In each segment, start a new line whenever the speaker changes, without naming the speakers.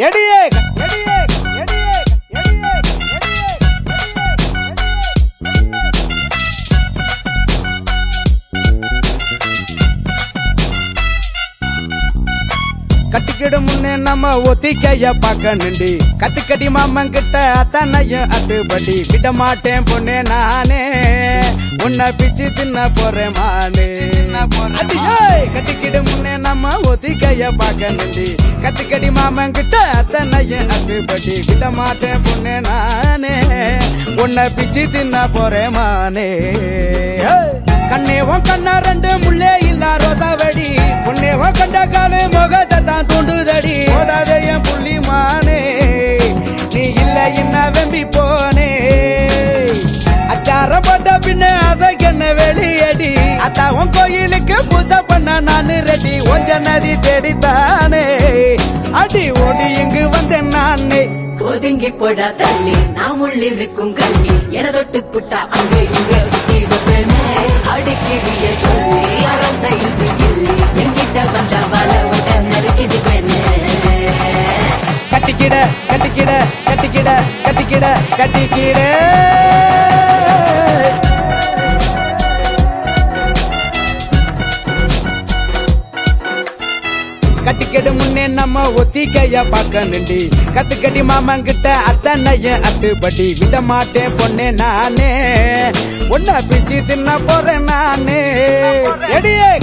எடியே எடியே எடியே எடியே கட்டிக்கிடு முன்னே நம்ம ஒத்திக்கைய பார்க்க நின்றி கத்துக்கடி மாமன் கிட்ட அத்தனையும் அத்துப்படி விட மாட்டேன் பொண்ணே நானே உன்னை பிச்சு தின்ன போறேன் மானே அடியே! கட்டிக்கிடு முன்னே நம்ம ஒத்திக்கைய பார்க்க நின்றி கத்துக்கடி மாமன் கிட்ட அத்தனையும் அத்துப்படி விட மாட்டேன் பொண்ணே நானே உன்னை பிச்சு தின்ன போறேன் மானே ஏய்! கண்ணே உன் கண்ணா ரெண்டு முள்ளே இல்ல ரோதாவடி உன்னே உன் கண்ட காலு முகத்தை தான் தூண்டுதடி ஓடாத என் புள்ளி மானே நீ இல்ல என்ன வெம்பி போனே அச்சார போட்ட பின்ன அசைக்கண்ண வெளியடி அத்தா உன் கோயிலுக்கு பூஜை பண்ண நானு ரெடி ஒஞ்ச நதி தேடித்தானே அடி ஓடி இங்கு வந்தேன் நானே
ஒதுங்கி போடா தள்ளி நாம் உள்ளிருக்கும் கள்ளி என தொட்டு புட்டா அங்க இங்க சுத்தி வைப்பேனே. அடிக்கிறிய சொல்லி அரசையில் சிக்கிள்ளி என்கிட்ட வந்த வல விட நறுக்கிடுவேனே
கட்டிக்கிட கட்டிக்கிட கட்டிக்கிட கட்டிக்கிட கட்டிக்கிட கட்டிக்கிடு முன்னே நம்ம ஒத்திக்கைய பார்க்க நின்றி கத்துக்கடி மாமன் கிட்ட அத்தனையும் அத்துப்படி விட மாட்டேன் பொண்ணே நானே ஒன்ன பிச்சு தின்ன போறேன் நானே எடியே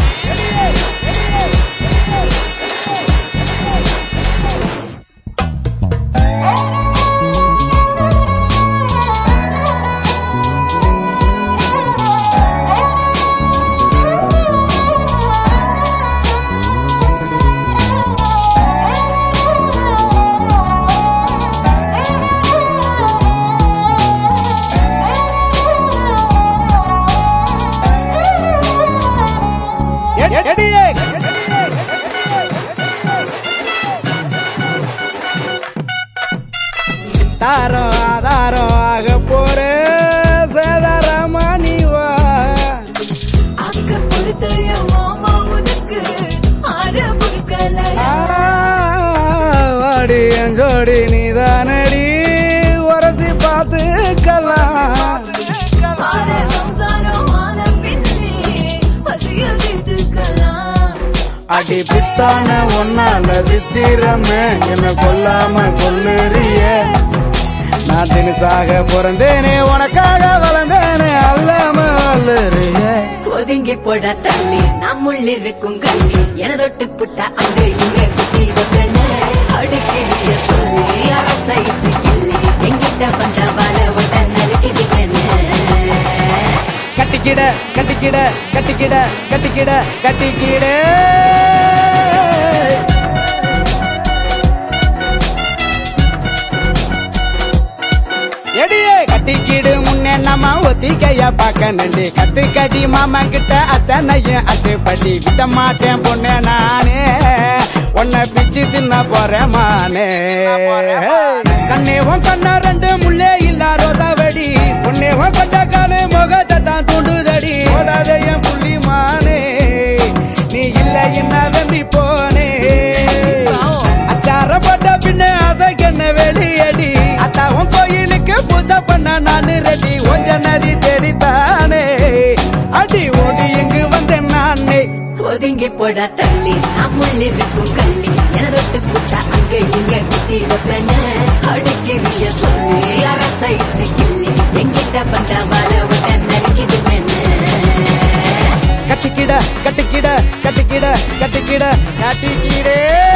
எ- எடியே தாரம் ஆதாரம் ஆக போற சேதாரமானி வா
அக்க பொறுத்தைய மாமா உனக்கு ஆற பொறுக்கலையா
ஆ, வாடி எங்கோடி நீதானடி உரசி பார்த்துக்கலாம்
ஆற சம்சாரம் ஆன பின்னே பசியில் தீர்த்துக்கலாம்
அடி பித்தான ஒன்னால சித்திரமே என்ன கொல்லாம கொல்லுறிய நான் தினசாக பிறந்தேனே உனக்காக வளர்ந்தேனே அல்லாம வல்லுறிய
ஒதுங்கி போட தள்ளி நாம் உள்ளிருக்கும் கள்ளி என தொட்டு புட்டா அங்க இங்க குத்தி வைப்பேனே அடிக்கிறிய சொல்லி அரசை சிக்கிள்ளி என்கிட்ட வந்த வல விட நறுக்கிடுவேனே
கட்டிக்கிட கட்டிக்கிட கட்டிக்கிட கட்டிக்கிட கட்டிக்கிட எடியே கட்டிக்கிடு முன்னே நம்ம ஒத்திக்கைய பார்க்க நன்றி கத்து கட்டி மாமா கிட்ட அத்தனையும் அத்துப்படி விட மாட்டேன் பொண்ணே நானே உன்னை பிச்சு தின்ன போறேன் மானே கண்ணே உன் கண்ணா ரெண்டு முள்ளே இல்ல ரோதாவடி உன்னே உன் கண்ட காலு முகத்தை தான் தூண்டுதடி ஓடாத என் புள்ளி மானே நீ இல்ல என்ன வெம்பி போனே அச்சார போட்ட பின்ன அசைக்கண்ண வெளியடி அத்தா உன் கோயிலுக்கு பூஜை பண்ண நானு ரெடி ஒஞ்ச நதி தேடித்தானே அடி ஓடி இங்கு வந்தேன் நானே
ஒதுங்கி போட தள்ளி நாம் உள்ளிருக்கும் கள்ளி என தொட்டு புட்டா அங்க இங்க குத்தி வைப்பேனே அடிக்கிறிய சொல்லி அரசை சிக்கிள்ளி என்கிட்ட வந்த வல விட நறுக்கிடுவேனே
கட்டிக்கிட கட்டிக்கிட கட்டிக்கிட கட்டிக்கிட கட்டிக்கிடே